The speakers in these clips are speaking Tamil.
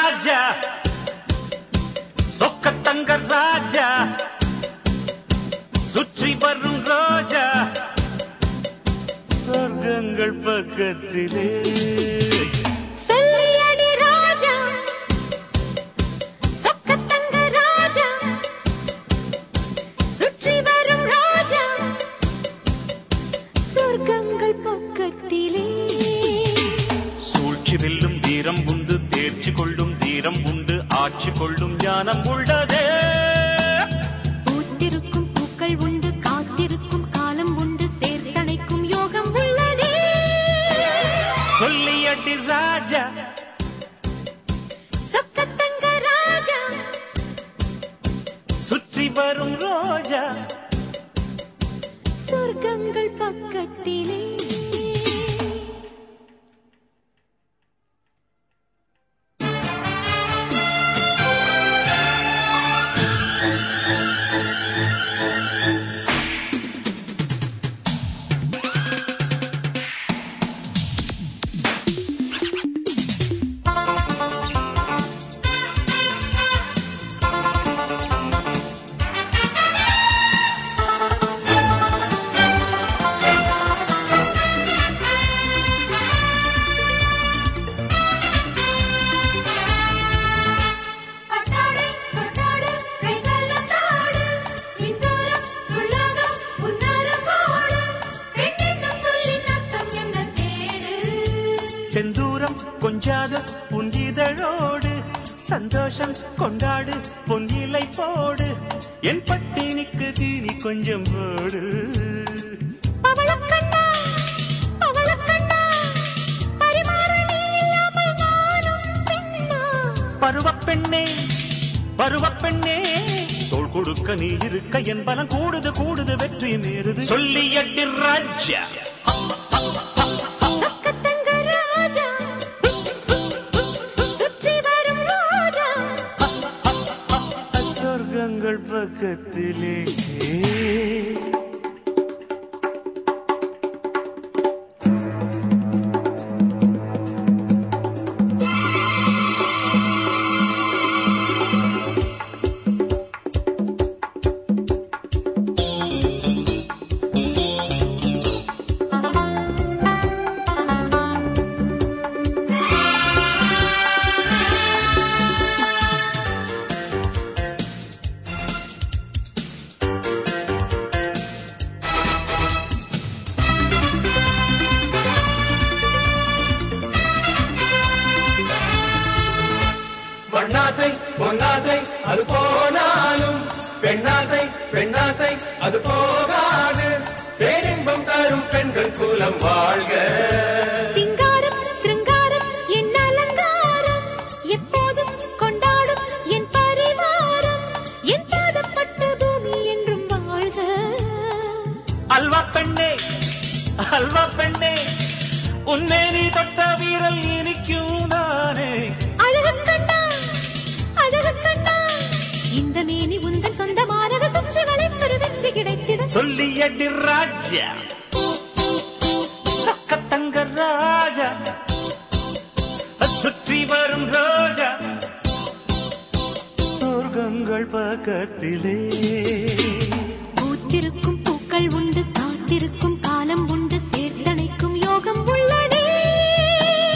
ராஜா சொக்கத்தங்க ராஜா சுற்றி வரும் ரோஜா சொர்க்கங்கள் பக்கத்திலே சொல்லியடி ராஜா சொக்கத்தங்க ராஜா சுற்றி வரும் ராஜா சொர்க்கங்கள் பக்கத்திலே சூழ்ச்சி வெல்லும் தீரம் உண்டு தேர்ச்சி கொள்ளும் தீரம் உண்டு ஆட்சி கொள்ளும் ஞானம் உள்ளதே பூத்திருக்கும் பூக்கள் உண்டு காத்திருக்கும் காலம் உண்டு சேர்த்தணைக்கும் யோகம் உள்ளதே சொல்லியடி ராஜா சொக்கத்தங்க ராஜா சுற்றி வரும் ரோஜா சொர்க்கங்கள் பக்கத்திலே அட்டாடு கொட்டாடு கைகளம் தாடு இன்சோரம் துள்ளாதம் உன்னரம் போடு பெண்ணென்னும் சொல்லின் அர்த்தம் என்ன தேடு செந்தூரம் கொஞ்சாத புன்றிதழோடு சந்தோஷம் கொண்டாடு பொன்னிலை போடு என் பட்டினிக்கு தீனி கொஞ்சம் போடு பவளக்கண்ணா பவளக்கண்ணா பரிமாற நீ இல்லாமல் நானும் பெண்ணா பருவப்பெண்ணே பருவப்பெண்ணே தோள் கொடுக்க நீ இருக்க என் பலம் கூடுது கூடுது வெற்றி மேறுது சொல்லி எட்டி ராஜா சொக்கத்தங்க ராஜா சுற்றி வரும் ராஜா சொர்க்கங்கள் பக்கத்திலே பொன்னாசை பொன்னாசை அது போனாலும் பெண்ணாசை பெண்ணாசை அது போகாது பேரின்பம் தரும் பெண்கள் குலம் வாழ்க சிங்காரம் சிருங்காரம் என் அலங்காரம் எப்போதும் கொண்டாடும் என் பரிவாரம் என் பாதப்பட்ட பூமி என்றும் வாழ்க அல்வா பெண்ணே அல்வா பெண்ணே உன்னை நீ தொட்ட வீரல் இனிக்கும் நானே அழகு கண்ணா அழகு கண்ணா இந்த மேனி உந்தன் சொந்தமானது சுற்றி வளைப்பொரு வெற்றி கிடைத்திட சொல்லி எடி ராஜா சக்கத்தங்க ராஜா சுற்றி வரும் ரோஜா சொர்க்கங்கள் பக்கத்திலே பூத்திருக்கும் பூக்கள் உண்டு காத்திருக்கும் காலம் உண்டு சேர்த்தணைக்கும் யோகம் உள்ளதே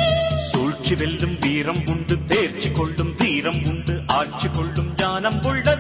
சூழ்ச்சி வெல்லும் வீரம் உண்டு தேர்ச்சி கொள்ளும் தீரம் உண்டு ஆட்சி கொள்ளும் ஞானம் உள்ளது